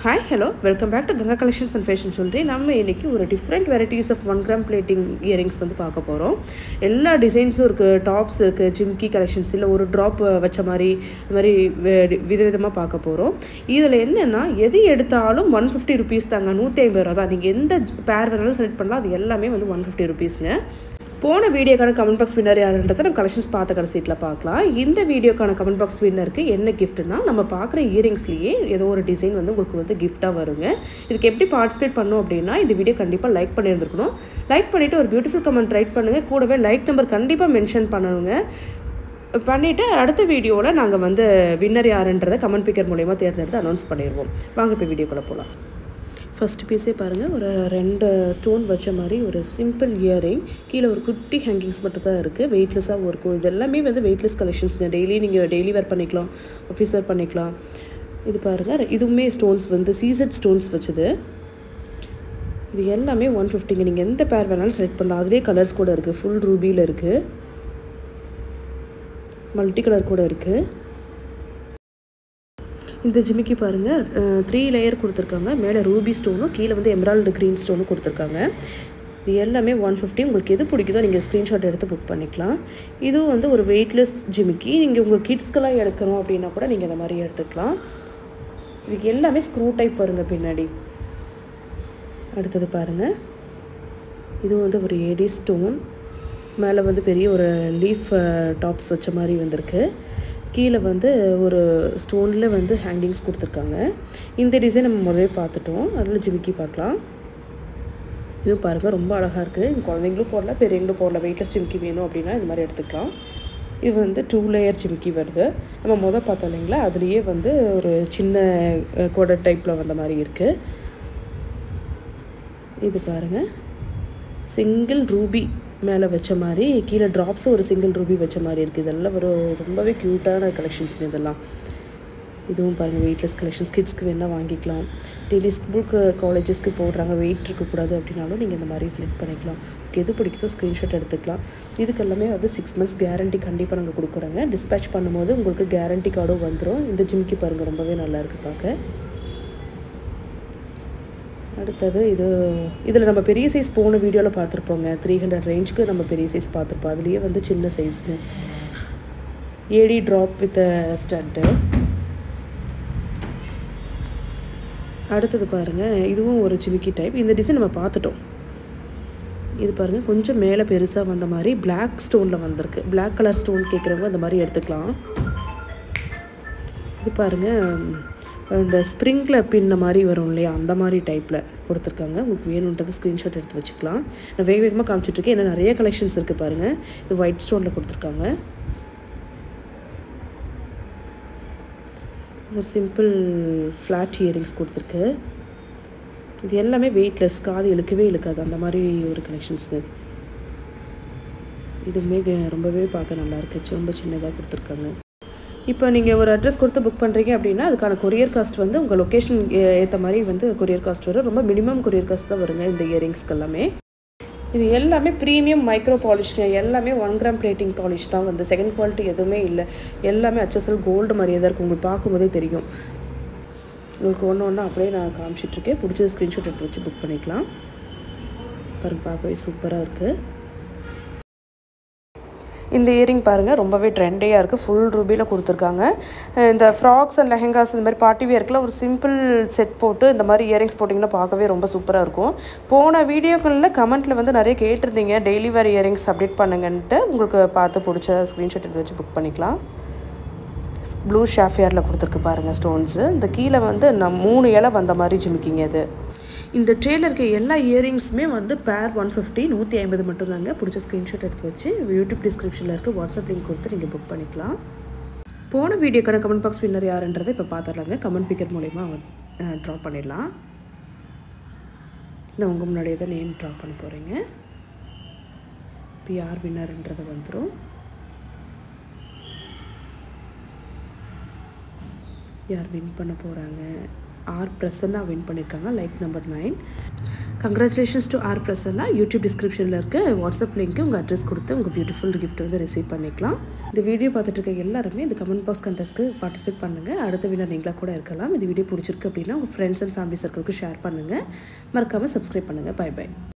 hi hello welcome back to Ganga collections and fashion சொல்லிட்டு நம்ம இன்றைக்கி ஒரு different varieties of one gram plating earrings வந்து பார்க்க போகிறோம் எல்லா டிசைன்ஸும் இருக்குது டாப்ஸ் இருக்குது ஜிம்கி கலெக்ஷன்ஸ் இல்லை ஒரு ட்ராப் வச்ச மாதிரி இந்த மாதிரி வே- விதவிதமாக பார்க்க போகிறோம் இதில் என்னென்னா எது எடுத்தாலும் ஒன் ஃபிஃப்டி ருபீஸ் தாங்க நூற்றி ஐம்பது ரூபா தான் நீங்கள் எந்த பேர் வேணாலும் செலக்ட் பண்ணலாம் அது எல்லாமே வந்து ஒன் ஃபிஃப்டி ருபீஸ்ங்க போன வீடியோக்கான கமெண்ட் பாக்ஸ் வின்னர் யாருன்றதை நம்ம கலெக்ஷன்ஸ் பார்த்த கடைசீட்டில் பார்க்கலாம் இந்த வீடியோக்கான கமெண்ட் பாக்ஸ் வின்னருக்கு என்ன கிஃப்ட்னா நம்ம பார்க்குற இயரிங்ஸ்லேயே ஏதோ ஒரு டிசைன் வந்து உங்களுக்கு வந்து கிஃப்ட்டாக வருங்க இதுக்கு எப்படி பார்ட்டிசிபேட் பண்ணோம் அப்படின்னா இந்த வீடியோ கண்டிப்பாக லைக் பண்ணியிருந்துருக்கணும் லைக் பண்ணிவிட்டு ஒரு பியூட்டிஃபுல் கமெண்ட் ரைட் பண்ணுங்கள் கூடவே லைக் நம்பர் கண்டிப்பாக மென்ஷன் பண்ணணுங்க பண்ணிவிட்டு அடுத்த வீடியோவில் நாங்கள் வந்து வின்னர் யாருன்றதை கமெண்ட் பிக்கர் மூலயமா தேர்ந்தெடுத்து அனௌன்ஸ் பண்ணிடுவோம் வாங்க இப்போ வீடியோக்குள்ளே போகலாம் ஃபர்ஸ்ட் பீஸே பாருங்கள் ஒரு ரெண்டு ஸ்டோன் வச்ச மாதிரி ஒரு சிம்பிள் இயரிங் கீழே ஒரு குட்டி ஹேங்கிங்ஸ் மட்டும் தான் இருக்குது வெயிட்லெஸ்ஸாக இருக்கும் இது எல்லாமே வந்து வெயிட்லெஸ் கலெக்ஷன்ஸுங்க டெய்லி நீங்கள் டெய்லி வேர் பண்ணிக்கலாம் ஆஃபீஸ் வேர் பண்ணிக்கலாம் இது பாருங்கள் இதுவுமே ஸ்டோன்ஸ் வந்து சீசட் ஸ்டோன்ஸ் வச்சது இது எல்லாமே ஒன் ஃபிஃப்டிங்க நீங்கள் எந்த பேர் வேணாலும் செலக்ட் பண்ணலாம் அதுலேயே கலர்ஸ் கூட இருக்குது ஃபுல் ரூபியில் இருக்குது மல்டி கலர் கூட இருக்குது இந்த ஜிமிக்கி பாருங்கள் த்ரீ லேயர் கொடுத்துருக்காங்க மேலே ரூபி ஸ்டோனும் கீழே வந்து எம்ரால்டு க்ரீன் ஸ்டோனும் கொடுத்துருக்காங்க இது எல்லாமே ஒன் ஃபிஃப்டி உங்களுக்கு எது பிடிக்குதோ நீங்கள் ஸ்க்ரீன்ஷாட் எடுத்து புக் பண்ணிக்கலாம் இதுவும் வந்து ஒரு வெயிட்லெஸ் ஜிமிக்கி நீங்கள் உங்கள் கிட்ஸ்க்கெல்லாம் எடுக்கணும் அப்படின்னா கூட நீங்கள் இந்த மாதிரி எடுத்துக்கலாம் இதுக்கு எல்லாமே ஸ்க்ரூ டைப் வருங்க பின்னாடி அடுத்தது பாருங்கள் இது வந்து ஒரு ஏடி ஸ்டோன் மேலே வந்து பெரிய ஒரு லீஃப் டாப்ஸ் வச்ச மாதிரி வந்திருக்கு கீழே வந்து ஒரு ஸ்டோனில் வந்து ஹேங்கிங்ஸ் கொடுத்துருக்காங்க இந்த டிசைன் நம்ம முதவே பார்த்துட்டோம் அதில் ஜிமிக்கி பார்க்கலாம் இதுவும் பாருங்கள் ரொம்ப அழகாக இருக்குது குழந்தைங்களும் போடலாம் பெரியவங்களும் போடலாம் வெயிட்லெஸ் ஜிமிக்கி வேணும் அப்படின்னா இது மாதிரி எடுத்துக்கலாம் இது வந்து டூ லேயர் ஜிமிக்கி வருது நம்ம மொதல் பார்த்தோம் இல்லைங்களா அதுலேயே வந்து ஒரு சின்ன அஹ், கொடை டைப்பில் வந்த மாதிரி இருக்குது இது பாருங்கள் சிங்கிள் ரூபி மேலே வச்ச மாதிரி கீழே ட்ராப்ஸும் ஒரு சிங்கிள் ரூபி வச்ச மாதிரி இருக்குது இதெல்லாம் ஒரு ரொம்பவே க்யூட்டான கலெக்ஷன்ஸுங்க இதெல்லாம் இதுவும் பாருங்கள் வெயிட்லெஸ் கலெக்ஷன்ஸ் கிட்ஸ்க்கு வேணால் வாங்கிக்கலாம் டெய்லி ஸ்கூலுக்கு காலேஜஸ்க்கு போடுறாங்க வெயிட் இருக்கக்கூடாது அப்படின்னாலும் நீங்கள் இந்த மாதிரி செலக்ட் பண்ணிக்கலாம் உங்களுக்கு எது பிடிக்குதோ ஸ்க்ரீன்ஷாட் எடுத்துக்கலாம் இதுக்கு எல்லாமே வந்து சிக்ஸ் மந்த்ஸ் கேரண்டி கண்டிப்பாக நாங்கள் கொடுக்குறோங்க டிஸ்பேச் பண்ணும்போது உங்களுக்கு கேரண்டி கார்டும் வந்துடும் இந்த ஜிம்கி பாருங்கள் ரொம்பவே நல்லா இருக்குது பார்க்க அடுத்தது இது இதில் நம்ம பெரிய சைஸ் போன வீடியோவில் பார்த்துருப்போங்க த்ரீ ஹண்ட்ரட் ரேஞ்சுக்கு நம்ம பெரிய சைஸ் பார்த்துருப்போம் அதுலேயே வந்து சின்ன சைஸ்ங்க ஏடி ட்ராப் வித் ஸ்டட்டு அடுத்தது பாருங்கள் இதுவும் ஒரு ஜிமிக்கி டைப் இந்த டிசைன் நம்ம பார்த்துட்டோம் இது பாருங்கள் கொஞ்சம் மேலே பெருசாக வந்த மாதிரி Black ஸ்டோனில் வந்திருக்கு Black கலர் ஸ்டோன் கேட்குறவங்க அந்த மாதிரி எடுத்துக்கலாம் இது பாருங்கள் இந்த ஸ்ப்ரிங்கில் பின்ன மாதிரி வரும் இல்லையா அந்த மாதிரி டைப்பில் கொடுத்துருக்காங்க உங்களுக்கு வேணுன்றது ஸ்க்ரீன்ஷாட் எடுத்து வச்சுக்கலாம் நான் வேக வேகமாக காமிச்சிட்ருக்கேன் ஏன்னா நிறைய கலெக்ஷன்ஸ் இருக்குது பாருங்கள் இது ஒயிட் ஸ்டோனில் கொடுத்துருக்காங்க ஒரு சிம்பிள் ஃப்ளாட் இயரிங்ஸ் கொடுத்துருக்கு இது எல்லாமே வெயிட்லெஸ் காது இழுக்கவே இழுக்காது அந்த மாதிரி ஒரு கலெக்ஷன்ஸுங்க இதுவுமே க- ரொம்பவே பார்க்க நல்லா இருக்கு ரொம்ப சின்னதாக கொடுத்துருக்காங்க இப்போ நீங்கள் ஒரு அட்ரஸ் கொடுத்து புக் பண்ணுறீங்க அப்படின்னா அதுக்கான கொரியர் காஸ்ட் வந்து உங்கள் லொக்கேஷன் ஏற்ற மாதிரி வந்து கொரியர் காஸ்ட் வரும் ரொம்ப மினிமம் கொரியர் காஸ்ட் தான் வருங்க இந்த இயரிங்ஸ்க்கு எல்லாமே இது எல்லாமே ப்ரீமியம் மைக்ரோ பாலிஷ்ங்க எல்லாமே ஒன் கிராம் பிளேட்டிங் பாலிஷ் தான் வந்து செகண்ட் குவாலிட்டி எதுவுமே இல்லை எல்லாமே அச்சசல் கோல்டு மாதிரியே தான் இருக்கும் உங்களுக்கு பார்க்கும்போதே தெரியும் உங்களுக்கு ஒன்று ஒன்று அப்படியே நான் காமிச்சிட்ருக்கேன் பிடிச்ச ஸ்க்ரீன்ஷாட் எடுத்து வச்சு புக் பண்ணிக்கலாம் பாருங்க பார்க்கவே சூப்பராக இருக்குது இந்த இயரிங் பாருங்கள் ரொம்பவே ட்ரெண்டியாக இருக்குது ஃபுல் ரூபியில் கொடுத்துருக்காங்க அஹ் இந்த ஃப்ராக்ஸ் அண்ட் லெஹெங்காஸ் இந்த மாதிரி பார்ட்டி வேர்க்கில் ஒரு சிம்பிள் செட் போட்டு இந்த மாதிரி இயரிங்ஸ் போட்டிங்கன்னா பார்க்கவே ரொம்ப சூப்பராக இருக்கும் போன வீடியோக்களில் கமெண்ட்டில் வந்து நிறைய கேட்டிருந்தீங்க டெய்லி வேர் இயரிங்ஸ் அப்டேட் பண்ணுங்கன்ட்டு உங்களுக்கு பார்த்து பிடிச்ச ஸ்க்ரீன்ஷாட் எடுத்து வச்சு புக் பண்ணிக்கலாம் ப்ளூ ஷாஃபியரில் கொடுத்துருக்கு பாருங்கள் ஸ்டோன்ஸு இந்த கீழே வந்து நான் மூணு இலை வந்த மாதிரி ஜிமிக்கிங்க இது இந்த ட்ரேல இருக்க எல்லா இயரிங்ஸுமே வந்து பேர் ஒன் ஃபிஃப்டி நூற்றி ஐம்பது மட்டும்தாங்க பிடிச்ச ஸ்க்ரீன்ஷாட் எடுத்து வச்சு யூடியூப் டிஸ்கிரிப்ஷனில் இருக்க வாட்ஸ்அப் லிங்க் கொடுத்து நீங்கள் புக் பண்ணிக்கலாம் போன வீடியோக்கான கமெண்ட் பாக்ஸ் வின்னர் யாருன்றதை இப்போ பார்த்துடலாங்க கமெண்ட் பிக்கர் மூலயமா ட்ரா பண்ணிடலாம் நான் உங்கள் முன்னாடியே தான் நேம் ட்ரா பண்ண போகிறீங்க இப்போ யார் வின்னர்ன்றது வந்துடும் யார் வின் பண்ண போகிறாங்க ஆர் பிரசன்னா வின் பண்ணியிருக்காங்க like number nine congratulations to R Prasanna YouTube டிஸ்கிரிப்ஷனில் இருக்க வாட்ஸ்அப் லிங்க்கு உங்கள் அட்ரஸ் கொடுத்து உங்கள் பியூட்டிஃபுல் கிஃப்ட் வந்து ரிசீவ் பண்ணிக்கலாம் இந்த வீடியோ பார்த்துட்டு இருக்க எல்லாருமே இந்த கமெண்ட் பாக்ஸ் கண்டஸ்ட்க்கு பார்ட்டிசிபேட் பண்ணுங்கள் அடுத்த வினர் நீங்களாக கூட இருக்கலாம் இந்த வீடியோ பிடிச்சிருக்கு அப்படின்னா உங்கள் ஃப்ரெண்ட்ஸ் அண்ட் ஃபேமிலி சர்க்கிளுக்கு ஷேர் பண்ணுங்கள் மறக்காமல் சப்ஸ்கிரைப் பண்ணுங்கள் பை பை